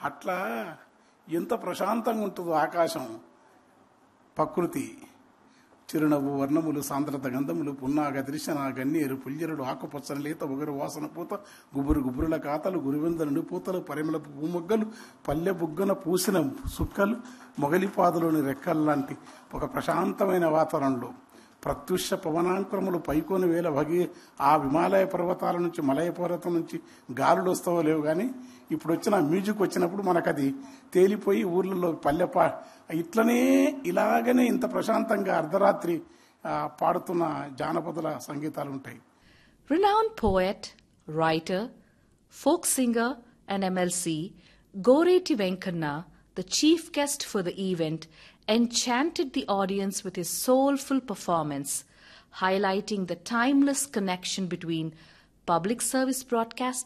అట్లా ఎంత ప్రశాంతంగా ఉంటుందో ఆకాశం ప్రకృతి చిరునవ్వు వర్ణములు సాంద్రత గంధములు పున్నాగ దృశ్యన గన్నేరు పుల్యరుడు ఆకుపచ్చని లేత ఒగరు వాసన పూత గుబురు గుబురుల కాతలు గురివిందనుడి పూతలు పరిమళ పూమొగ్గలు పల్లె బుగ్గన పూసిన సుక్కలు మొగలిపాదులోని రెక్కల్లాంటి ఒక ప్రశాంతమైన వాతావరణంలో ప్రత్యుష పవనాంకురములు పైకొని వేల భగి ఆ హిమాలయ పర్వతాల నుంచి మలయ పర్వతం నుంచి గాలులు వస్తావో లేవు కానీ ఇప్పుడు వచ్చిన మ్యూజిక్ వచ్చినప్పుడు మనకు అది తేలిపోయి ఊర్లలో పల్లె పా ఇట్లనే ఇలాగనే ఇంత ప్రశాంతంగా అర్ధరాత్రి ఆ, పాడుతున్న జానపదుల సంగీతాలు ఉంటాయి Renowned poet, writer, folk singer, and MLC, Goreti Venkanna, the chief guest for the event, enchanted the audience with his soulful performance, highlighting the timeless connection between public service broadcasting